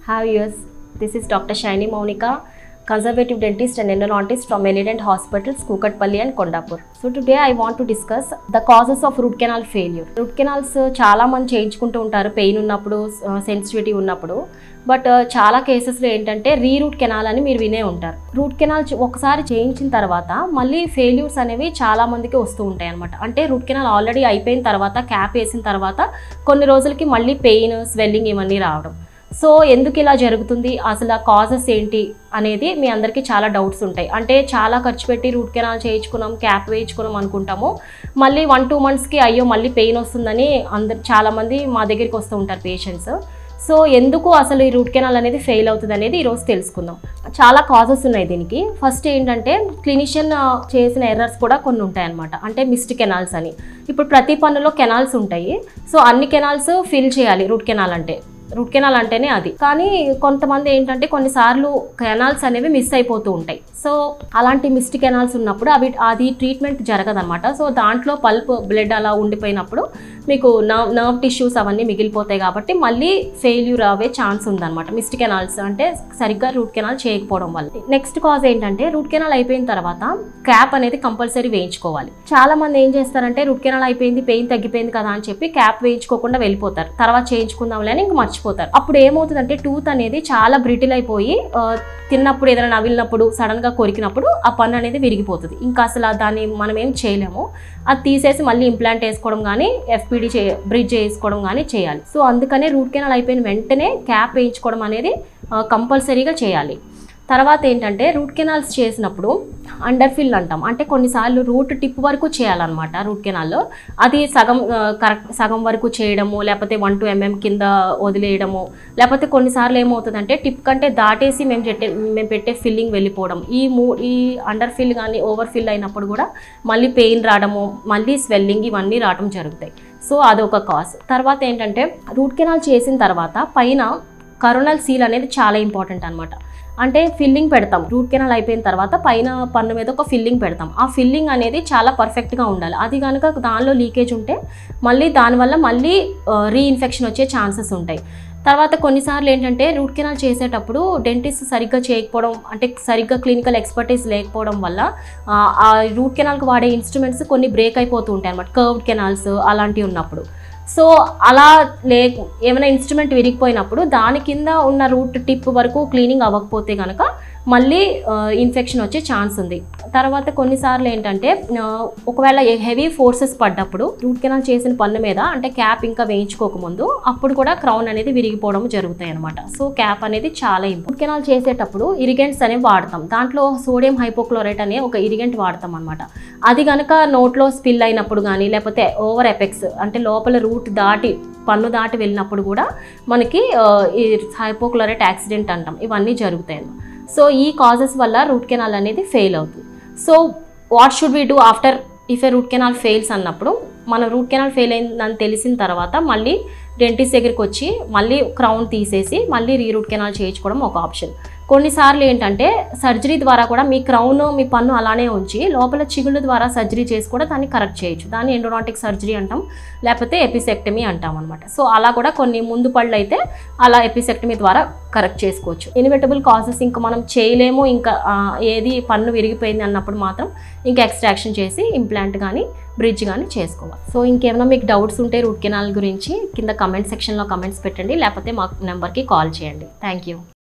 Hi viewers, this is Dr. Shaini Monica, conservative dentist and endodontist from Elident Hospitals, Kukatpalli and Kondapur. So today I want to discuss the causes of root canal failure. Root canals చాలా మంది చేయించుకుంటూ ఉంటారు pain ఉన్నప్పుడు sensitivity ఉన్నప్పుడు but చాలా కేసెస్లో ఏంటంటే రీ root canal అని మీరు వినే ఉంటారు రూట్ కెనాల్ చ- ఒకసారి చేయించిన తర్వాత మళ్ళీ ఫెయిల్యూర్స్ అనేవి చాలా మందికి వస్తూ ఉంటాయి అనమాట అంటే రూట్ కెనాల్ ఆల్రెడీ అయిపోయిన తర్వాత క్యాప్ వేసిన తర్వాత కొన్ని రోజులకి మళ్ళీ పెయిన్ స్వెల్లింగ్ ఇవన్నీ రావడం సో ఎందుకు ఇలా జరుగుతుంది అసలు ఆ కాజెస్ ఏంటి అనేది మీ అందరికీ చాలా డౌట్స్ ఉంటాయి అంటే చాలా ఖర్చు పెట్టి రూట్ కెనాల్ చేయించుకున్నాం క్యాప్ వేయించుకున్నాం అనుకుంటాము మళ్ళీ వన్ టూ మంత్స్కి అయ్యో మళ్ళీ పెయిన్ వస్తుందని అందరు చాలామంది మా దగ్గరికి వస్తూ ఉంటారు పేషెంట్స్ సో ఎందుకు అసలు ఈ రూట్ కెనాల్ అనేది ఫెయిల్ అవుతుంది అనేది ఈరోజు తెలుసుకుందాం చాలా కాజెస్ ఉన్నాయి దీనికి ఫస్ట్ ఏంటంటే క్లినిషియన్ చేసిన ఎర్రర్స్ కూడా కొన్ని ఉంటాయి అన్నమాట అంటే మిస్డ్ కెనాల్స్ అని ఇప్పుడు ప్రతి పన్నులో కెనాల్స్ ఉంటాయి సో అన్ని కెనాల్స్ ఫిల్ చేయాలి రూట్ కెనాల్ అంటే రూట్ కెనాల్ అంటేనే అది కానీ కొంతమంది ఏంటంటే కొన్నిసార్లు కెనాల్స్ అనేవి మిస్ అయిపోతూ ఉంటాయి సో అలాంటి మిస్డ్ కెనాల్స్ ఉన్నప్పుడు అవి అది ట్రీట్మెంట్ జరగదన్నమాట సో దాంట్లో పల్ప్ బ్లడ్ అలా ఉండిపోయినప్పుడు మీకు నర్వ్ నర్వ్ టిష్యూస్ అవన్నీ మిగిలిపోతాయి కాబట్టి మళ్ళీ ఫెయిల్యూర్ అవే ఛాన్స్ ఉందన్నమాట మిస్డ్ కెనాల్స్ అంటే సరిగ్గా రూట్ కెనాల్ చేయకపోవడం వల్ల నెక్స్ట్ కాజ్ ఏంటంటే రూట్ కెనాల్ అయిపోయిన తర్వాత క్యాప్ అనేది కంపల్సరీ వేయించుకోవాలి చాలా మంది ఏం చేస్తారంటే రూట్ కెనాల్ అయిపోయింది పెయిన్ తగ్గిపోయింది కదా అని చెప్పి క్యాప్ వేయించుకోకుండా వెళ్ళిపోతారు తర్వాత చేయించుకుందాంలే అని ఇంక మర్చిపోతారు అప్పుడు ఏమవుతుందంటే టూత్ అనేది చాలా బ్రిటిల్ అయిపోయి ఆ, తిన్నప్పుడు ఏదైనా నవిలినప్పుడు సడన్ గా కొరికినప్పుడు ఆ పన్ను అనేది విరిగిపోతుంది ఇంకా అసలు ఆ దాన్ని మనం ఏం చేయలేము అది తీసేసి మళ్ళీ ఇంప్లాంట్ వేసుకోవడం కానీ ఎఫ్పిడి చే బ్రిడ్జ్ వేసుకోవడం కానీ చేయాలి సో అందుకనే రూట్ కెనాల్ అయిపోయిన వెంటనే క్యాప్ వేయించుకోవడం అనేది కంపల్సరీగా చేయాలి తర్వాత ఏంటంటే రూట్ కెనాల్స్ చేసినప్పుడు అండర్ ఫిల్ అంటాం అంటే కొన్నిసార్లు రూట్ టిప్ వరకు చేయాలన్నమాట రూట్ కెనాల్లో అది సగం కరెక్ట్ సగం వరకు చేయడము లేకపోతే వన్ టు ఎంఎం కింద వదిలేయడము లేకపోతే కొన్నిసార్లు ఏమవుతుందంటే టిప్ కంటే దాటేసి మేము పెట్టే మేము పెట్టే ఫిల్లింగ్ వెళ్ళిపోవడం ఈ మూ ఈ అండర్ ఫిల్ కానీ ఓవర్ ఫిల్ అయినప్పుడు కూడా మళ్ళీ పెయిన్ రావడము మళ్ళీ స్వెల్లింగ్ ఇవన్నీ రావడం జరుగుతాయి సో అదొక కాజ్ తర్వాత ఏంటంటే రూట్ కెనాల్ చేసిన తర్వాత పైన కరోనల్ సీల్ అనేది చాలా ఇంపార్టెంట్ అనమాట అంటే ఫిల్లింగ్ పెడతాం రూట్ కెనాల్ అయిపోయిన తర్వాత పైన పన్ను మీద ఒక ఫిల్లింగ్ పెడతాం ఆ ఫిల్లింగ్ అనేది చాలా పర్ఫెక్ట్గా ఉండాలి అది కనుక దానిలో లీకేజ్ ఉంటే మళ్ళీ దానివల్ల మళ్ళీ రీఇన్ఫెక్షన్ వచ్చే ఛాన్సెస్ ఉంటాయి తర్వాత కొన్నిసార్లు ఏంటంటే రూట్ కెనాల్ చేసేటప్పుడు డెంటిస్ట్ సరిగ్గా చేయకపోవడం అంటే సరిగ్గా క్లినికల్ ఎక్స్పర్టీస్ లేకపోవడం వల్ల ఆ, ఆ రూట్ కెనాల్కి వాడే ఇన్స్ట్రుమెంట్స్ కొన్ని బ్రేక్ అయిపోతూ ఉంటాయి అన్నమాట కర్వ్డ్ కెనాల్స్ అలాంటివి ఉన్నప్పుడు సో అలా లే ఏమైనా ఇన్స్ట్రుమెంట్ విరిగిపోయినప్పుడు దాని కింద ఉన్న రూట్ టిప్ వరకు క్లీనింగ్ అవ్వకపోతే కనుక మళ్ళీ ఇన్ఫెక్షన్ వచ్చే ఛాన్స్ ఉంది తర్వాత కొన్నిసార్లు ఏంటంటే ఆ, ఒకవేళ హెవీ ఫోర్సెస్ పడ్డప్పుడు రూట్ కెనాల్ చేసిన పన్ను మీద అంటే క్యాప్ ఇంకా వేయించుకోకముందు అప్పుడు కూడా క్రౌన్ అనేది విరిగిపోవడం జరుగుతాయి అనమాట సో క్యాప్ అనేది చాలా ఇంపార్టెంట్ రూట్ కెనాల్ చేసేటప్పుడు ఇరిగెంట్స్ అనేవి వాడతాం దాంట్లో సోడియం హైపోక్లోరైట్ అనే ఒక ఇరిగెంట్ వాడతాం అనమాట అది కనుక నోట్లో స్పిల్ అయినప్పుడు కానీ లేకపోతే ఓవర్ ఎపెక్స్ అంటే లోపల రూట్ దాటి పన్ను దాటి వెళ్ళినప్పుడు కూడా మనకి ఆ, ఈ హైపోక్లోరైట్ యాక్సిడెంట్ అంటాం ఇవన్నీ జరుగుతాయి అన్నమాట. సో ఈ కాజెస్ వల్ల రూట్ కెనాల్ అనేది ఫెయిల్ అవుతుంది so what should we do after if a root canal fails అన్నప్పుడు మన రూట్ కెనాల్ ఫెయిల్ అయిందని తెలిసిన తర్వాత మళ్ళీ డెంటిస్ట్ దగ్గరికి వచ్చి మళ్ళీ క్రౌన్ తీసేసి మళ్ళీ రీరూట్ కెనాల్ చేయించుకోవడం ఒక ఆప్షన్ కొన్నిసార్లు ఏంటంటే సర్జరీ ద్వారా కూడా మీ క్రౌన్ మీ పన్ను అలానే ఉంచి లోపల చిగుళ్ళ ద్వారా సర్జరీ చేసి కూడా దాన్ని కరెక్ట్ చేయొచ్చు దాన్ని ఎండోనాటిక్ సర్జరీ అంటాం లేకపోతే ఎపిసెక్టమీ అంటాం అనమాట సో అలా కూడా కొన్ని ముందు పళ్ళు అయితే అలా ఎపిసెక్టమీ ద్వారా కరెక్ట్ చేసుకోవచ్చు ఇన్వెటబుల్ కాజెస్ ఇంకా మనం చేయలేము ఇంకా ఆ, ఏది పన్ను విరిగిపోయింది అన్నప్పుడు మాత్రం ఇంకా ఎక్స్ట్రాక్షన్ చేసి ఇంప్లాంట్ కానీ బ్రిడ్జ్ కానీ చేసుకోవాలి సో ఇంకేమైనా మీకు డౌట్స్ ఉంటే రూట్ కెనాల్ గురించి కింద కమెంట్ సెక్షన్లో కమెంట్స్ పెట్టండి లేకపోతే మా నెంబర్కి కాల్ చేయండి థ్యాంక్ యూ